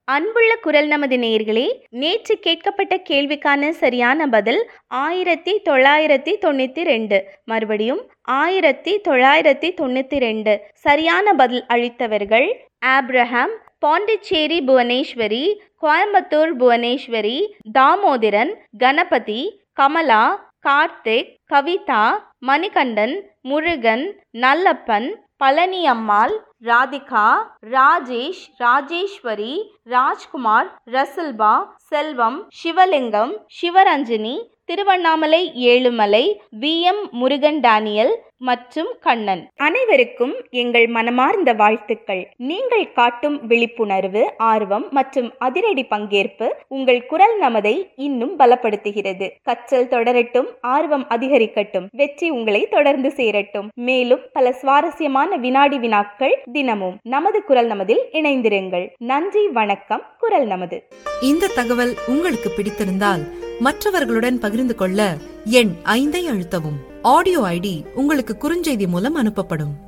அன்புள்ள குரல் நமது நேயர்களே நேற்று கேட்கப்பட்ட கேள்விக்கான சரியான பதில் ஆயிரத்தி தொள்ளாயிரத்தி தொண்ணூற்றி ரெண்டு மறுபடியும் ஆயிரத்தி தொள்ளாயிரத்தி தொண்ணூற்றி ரெண்டு சரியான பதில் அளித்தவர்கள் ஆப்ரஹாம் பாண்டிச்சேரி புவனேஸ்வரி கோயம்புத்தூர் புவனேஸ்வரி தாமோதிரன் கணபதி கமலா கார்த்திக் கவிதா மணிகண்டன் முருகன் நல்லப்பன் பழனி அம்மாள் ராதிகா ராஜேஷ் ராஜேஸ்வரி ராஜ்குமார் ரசில்பா Selvam Sivalingam Sivaranjani Tiruvannamalai Ezhumalai V M Murugan Daniel மற்றும் கண்ணன் அனைவருக்கும் எங்கள் மனமார்ந்த வாழ்த்துக்கள் நீங்கள் காட்டும் விழிப்புணர்வு ஆர்வம் மற்றும் அதிரடி பங்கேற்பு உங்கள் குரல் நமதை இன்னும் பலப்படுத்துகிறது கற்றல் தொடரட்டும் ஆர்வம் அதிகரிக்கட்டும் வெற்றி உங்களை தொடர்ந்து சேரட்டும் மேலும் பல சுவாரஸ்யமான வினாடி வினாக்கள் தினமும் நமது குரல் நமதில் இணைந்திருங்கள் நன்றி வணக்கம் குரல் நமது இந்த தகவல் உங்களுக்கு பிடித்திருந்தால் மற்றவர்களுடன் பகிர்ந்து கொள்ள எண் ஐந்தை அழுத்தவும் ஆடியோ ஐடி உங்களுக்கு குறுஞ்செய்தி மூலம் அனுப்பப்படும்